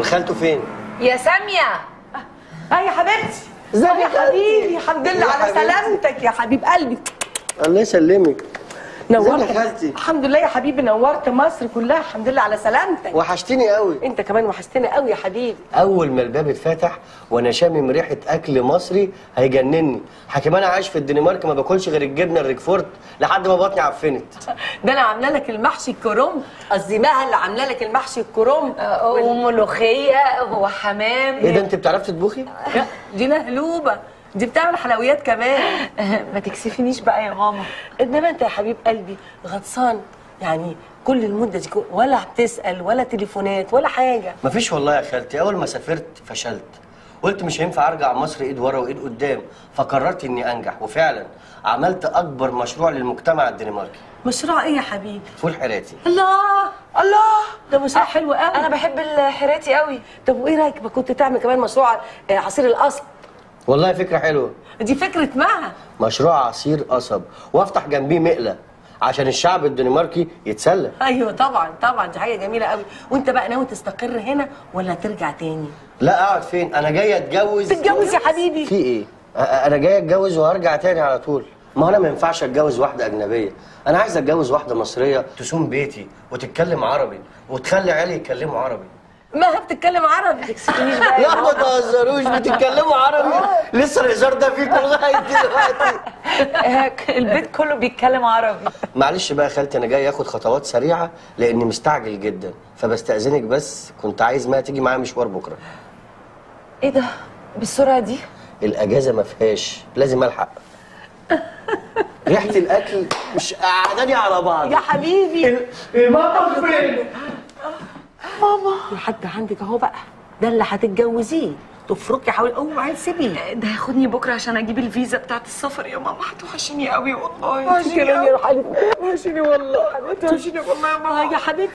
امال خالته فين يا ساميه اه يا حبيبتي ازيك آه يا يا خالتي؟ حبيبي الحمد لله يا على حبيبتي. سلامتك يا حبيب قلبي الله يسلمك نورت ازيك يا خالتي الحمد لله يا حبيبي نورت مصر كلها الحمد لله على سلامتك وحشتيني قوي انت كمان وحشتني قوي يا حبيبي اول ما الباب اتفتح وانا شامم ريحه اكل مصري هيجنني حكيم انا عايش في الدنمارك ما باكلش غير الجبنه الريكفورت لحد ما بطني عفنت ده انا عامله لك المحشي الكرنب قصدي مها اللي عامله لك المحشي الكرنب آه، وال- وملوخيه وحمام ايه ده انت بتعرفي تطبخي لا، دي مهلوبه دي بتعمل حلويات كمان ما تكسفنيش بقى يا ماما انما انت يا حبيب قلبي غطسان يعني كل المده دي كو- ولا بتسال ولا تليفونات ولا حاجه مفيش والله يا خالتي اول ما سافرت فشلت قلت مش هينفع ارجع مصر ايد ورا وايد قدام فقررت اني انجح وفعلا عملت اكبر مشروع للمجتمع الدنماركي مشروع ايه يا حبيبي فول حراتي الله الله ده مشروع حلو قوي انا بحب الحراتي قوي طب وايه رايك ما كنت تعمل كمان مشروع آه، عصير القصب والله فكره حلوه دي فكره مها مشروع عصير قصب وافتح جنبيه مقله عشان الشعب الدنماركي يتسلى ايوه طبعا طبعا دي حاجه جميله قوي وانت بقى ناوي تستقر هنا ولا ترجع تاني لا اقعد فين انا جاي اتجوز تتجوز يا حبيبي في ايه أ- انا جاي اتجوز وهرجع تاني على طول ما انا ما ينفعش اتجوز واحده اجنبيه انا عايز اتجوز واحده مصريه تسوم بيتي وتتكلم عربي وتخلي عيالي يتكلموا عربي مها بتتكلم عربي ما تكسفنيش بقى يا لا ما ماما. تهزروش بتتكلموا عربي لسه الهزار ده فيكم لغايه دلوقتي البيت كله بيتكلم عربي معلش بقى يا خالتي انا جاي اخد خطوات سريعه لاني مستعجل جدا فبستاذنك بس كنت عايز ما تيجي معايا مشوار بكره ايه ده بالسرعه دي الاجازه ما فيهاش لازم الحق ريحه الاكل مش قعداني على بعض يا حبيبي المطبخ فين ماما لحد عندك اهو بقى ده اللي هتتجوزيه تفركي حاول اوعي تسيبيه ده هياخدني بكره عشان اجيب الفيزا بتاعت السفر يا ماما هتوحشيني قوي والله وحشيني يا حبيبتي وحشيني والله وحشيني والله يا ماما يا حبيبتي